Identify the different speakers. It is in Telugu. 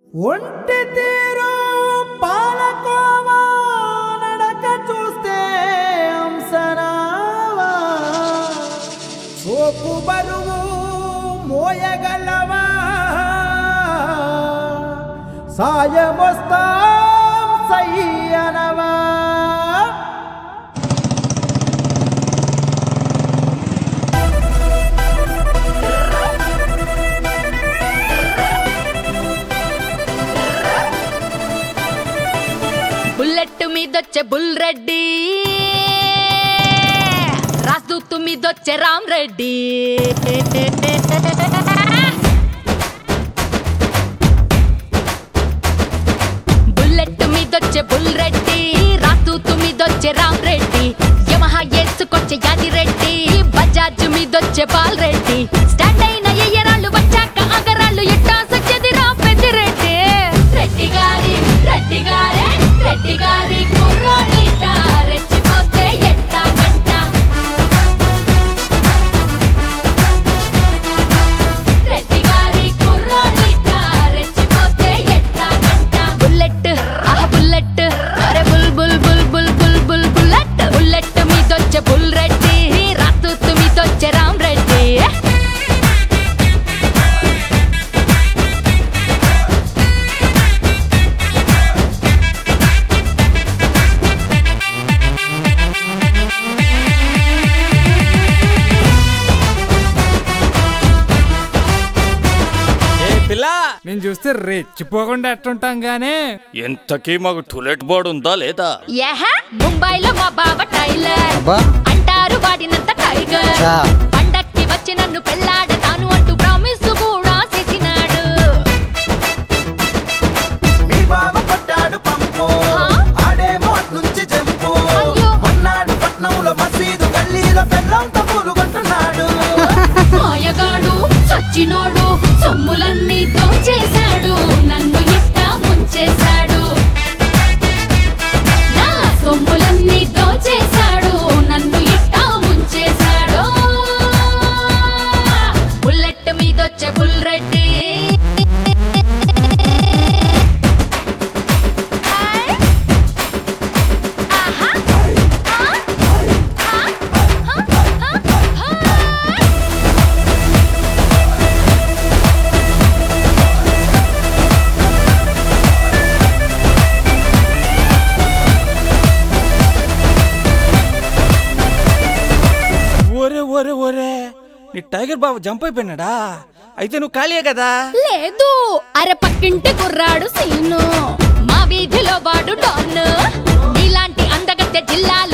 Speaker 1: ఒంటి తీరు పాలకోవా నడక చూస్తే అంసనావా సోపు బరువు మోయగలవా సాయమొస్తాం సయ్యనవా
Speaker 2: బుల్లెట్ మీదొచ్చే బుల్ రెడ్డి రాజదూతు మీదొచ్చే రామ్ రెడ్డి బుల్లెట్ మీదొచ్చే బుల్ రెడ్డి రాజదూతు మీదొచ్చే రామ్ రెడ్డి యమహా ఎత్తుకొచ్చే యాది రెడ్డి బజాజ్ మీదొచ్చే బాల్ రెడ్డి స్టాండ్ అయిన ఎయ్యరాళ్ళు వచ్చాక అగరాళ్ళు ఎట్టా సచ్చెదిరా పెద్దిరెడ్డి రెడ్డి గారి రెడ్డి గారే రెడ్డి గారి కుర్రోడిట రెచ్చిపోతే ఎట్టా గంట రెడ్డి గారి కుర్రోడిట రెచ్చిపోతే ఎట్టా గంట బుల్లెట్ ఆ బుల్లెట్ అరే bull bull bull bull bull bull bullet bullet మీదొచ్చే బుల్ రెడ్డి రాతూతు మీదొచ్చే రామ్ రెడ్డి
Speaker 3: ఏ పిల్ల
Speaker 4: నేను చూస్తే రెచ్చిపోకుండా ఎట్టుంటాం గానీ
Speaker 3: ఎంతకీ మాకు టూలెట్ బోర్డు ఉందా లేదా
Speaker 2: యహ ముంబైలో మా బావ టైలర్ అంటారు వాడినంత టైగర్ పండక్కి వచ్చి నన్ను పెళ్ళాడతాను అంటూ ప్రామిస్ కూడా చేసినాడు
Speaker 1: మీ బావ పట్టాడు పంపు
Speaker 2: ఆ?
Speaker 1: ఆడేమో నుంచి జంపు
Speaker 2: అయ్యో.
Speaker 1: మన్నాడు పట్నంలో మసీదు గల్లీలో బెల్లం తప్పులు కొంటున్నాడు
Speaker 2: మాయగాడు సచ్చినోడు సొమ్ములన్నీ దోచేశాడు నన్ను ఇట్ట ముంచేశాడు నా సొమ్ములన్నీ దోచేశాడు నన్ను ఇట్ట ముంచేశాడు బుల్లెట్ మీదొచ్చే బుల్ రెడ్డి ఆహా
Speaker 3: ఒరే ఒరే ఒరే నీ టైగర్ బాబు జంప్ అయిపోయినాడా అయితే నువ్వు ఖాళీయే కదా
Speaker 2: లేదు అరే పక్కింటి కుర్రాడు సీను మా వీధిలో వాడు డాన్ నీలాంటి అందగత్తె జిల్లాలో